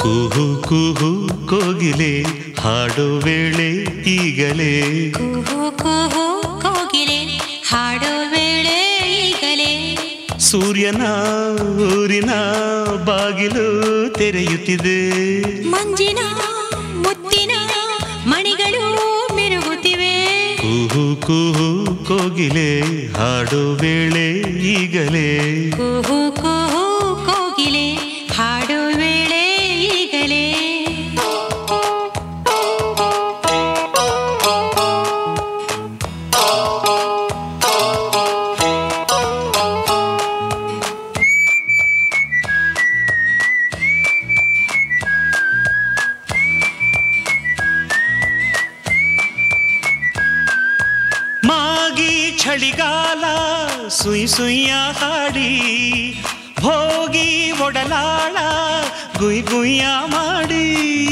ಕುಹು ಕುಹು ಕೋಗಿಲೆ ಹಾಡೋ ವೇಳೆ ಈಗಲೇ ಕುಹು ಕುಹು ಕೋಗಿಲೆ ಹಾಡೋ ವೇಳೆ ಈಗಲೇ ಸೂರ್ಯನ ಊರಿನ ಬಾಗಿಲು ತೆರೆಯುತ್ತಿದೆ ಮಂಜಿನ ಮುತ್ತಿನ ಮಣಿಗಳು ಮಿರುಗುತ್ತಿವೆ ಕುಹು ಕುಹು ಕೋಗಿಲೆ ಹಾಡೋ ವೇಳೆ ಈಗಲೇ ಕುಹು ಕುಹು ಕೋಗಿಲೆ ಹಾಡೋ ವೇಳೆ ಈಗಲೇ ಮಾಗಿ ಚಳಿಗಾಲ ಸುಯ್ ಸುಯ್ಯ ಹಾಡಿ ಭೋಗಿ ಒಡಲಾಳ ಗುಯ್ ಗುಯ್ಯ ಮಾಡಿ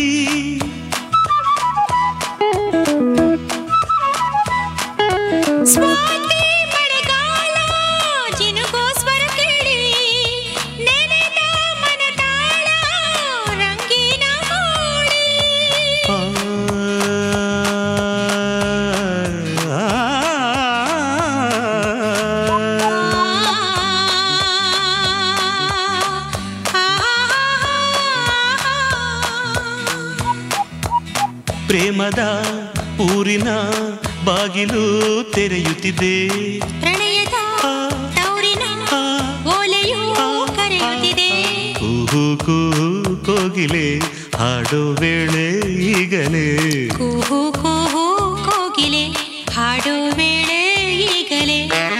ಸ್ವಾತಿ ಮಳೆಗಾಲ ಜಿನುಗೋ ಸ್ವರ ಕೇಳಿ ನೆನೆದ ಮನದಾಳ ರಂಗಿನ ಹೋಳಿ ಆ, ಪ್ರೇಮದ ಊರಿನ ಬಾಗಿಲು ತೆರೆಯುತ್ತಿದೆ ಪ್ರಣಯದ ತೌರಿನ ಓಲೆಯು ಕರೆಯುತ್ತಿದೆ ಕುಹು ಕುಹು ಕೋಗಿಲೆ ಹಾಡೋ ವೇಳೆ ಈಗಲೇ ಕುಹು ಕುಹು ಕೋಗಿಲೆ ಹಾಡೋ ವೇಳೆ ಈಗಲೇ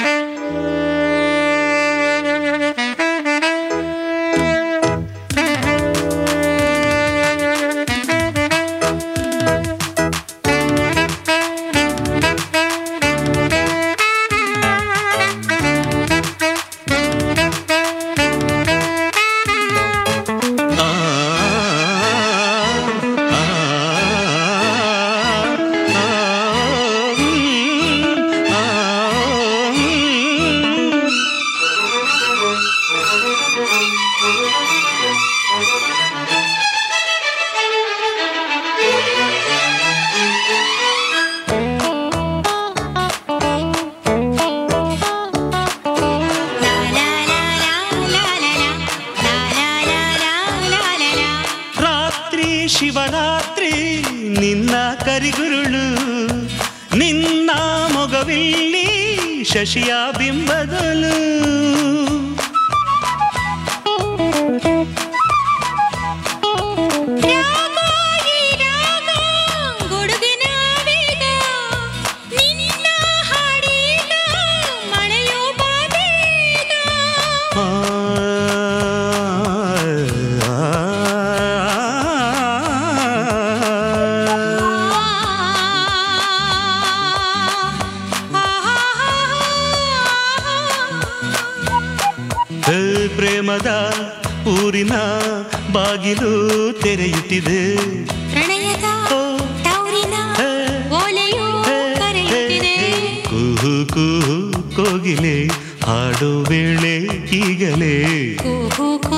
ಆ, ಆ, ಆ, ಆ, ಲಾ ಲಾ ಲಾ ಲಾ ಲಾ ಲಾ ಲಾ ಲಾ ಲಾ ಲಾ ಲಾ ಲಾ ಲಾ ರಾತ್ರಿ ಶಿವರಾತ್ರಿ ನಿನ್ನ ಕರಿಗುರುಳು ನಿನ್ನ ಮೊಗವಿಲ್ಲಿ ಶಶಿಯ ಬಿಂಬದಲು ರಾಗ ಈ ರಾಗ ಗುಡುಗಿನ ವೇಗ ನಿನ್ನ ಹಾಡಿನ ಮಳೆಯೋ ಬಾಬೇಗ ಆ, ಹೇ ಪ್ರೇಮದ ಊರಿನ ಬಾಗಿಲು ತೆರೆಯುತ್ತಿದೆ ಪ್ರಣಯದ ಓ, ತೌರಿನ ಹೇ, ಓಲೆಯು ಹೇ, ಕರೆಯುತ್ತಿದೆ ಹೇ, ಕುಹು ಕುಹು ಕೋಗಿಲೆ ಹಾಡೋ ವೇಳೆ ಈಗಲೇ ಕುಹು